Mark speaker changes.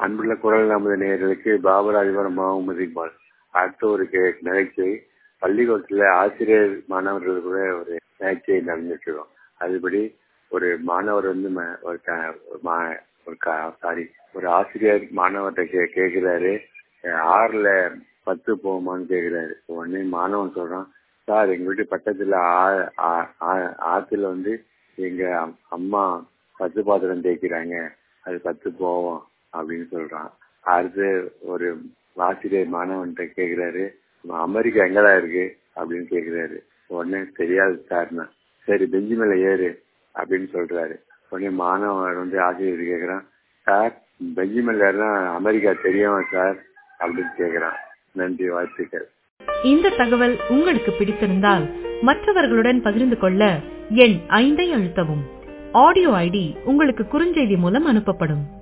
Speaker 1: அன்புள்ள குரல் நமது நேயர்களுக்கு பாபராஜபுரம் முகமது இக்பால் அடுத்த ஒரு கே- நகைச்சுவை பள்ளிக்கூடத்துல ஆசிரியர் மாணவர்கள் கூட ஒரு நகைச்சுவை நடந்துட்டு இருக்கோம் அதுபடி ஒரு மாணவர் வந்து ம- ஒரு க- ஒரு மா- ஒரு சாரி ஒரு ஆசிரியர் மாணவர்கிட்ட கே கேட்கிறாரு அஹ் ஆறுல பத்து போகுமான்னு கேக்குறாரு உடனே மாணவன் சொல்றான் சார் எங்க வீட்டு பக்கத்துல ஆ- ஆ- ஆ- ஆத்துல வந்து எங்க அம்- அம்மா பத்து பாத்திரம் தேய்க்கிறாங்க அது பத்து போவோம் அப்படின்னு சொல்றான் அடுத்து ஒரு ஆசிரியர் மாணவன்கிட்ட கேக்குறாரு அமெரிக்கா எங்கடா இருக்கு அப்படின்னு கேக்குறாரு உடனே தெரியாது சார்னா சரி பெஞ்சு மேல ஏறு அப்படின்னு சொல்றாரு உடனே மாணவன் வந்து ஆசிரியர் கேக்குறான் சார் பெஞ்சு மேல ஏறினா அமெரிக்கா தெரியுமா சார் அப்படின்னு கேக்குறான் நன்றி வாழ்த்துக்கள்
Speaker 2: இந்த தகவல் உங்களுக்கு பிடித்திருந்தால் மற்றவர்களுடன் பகிர்ந்து கொள்ள எண் ஐந்தை அழுத்தவும் ஆடியோ ஐடி உங்களுக்கு குறுஞ்செய்தி மூலம் அனுப்பப்படும்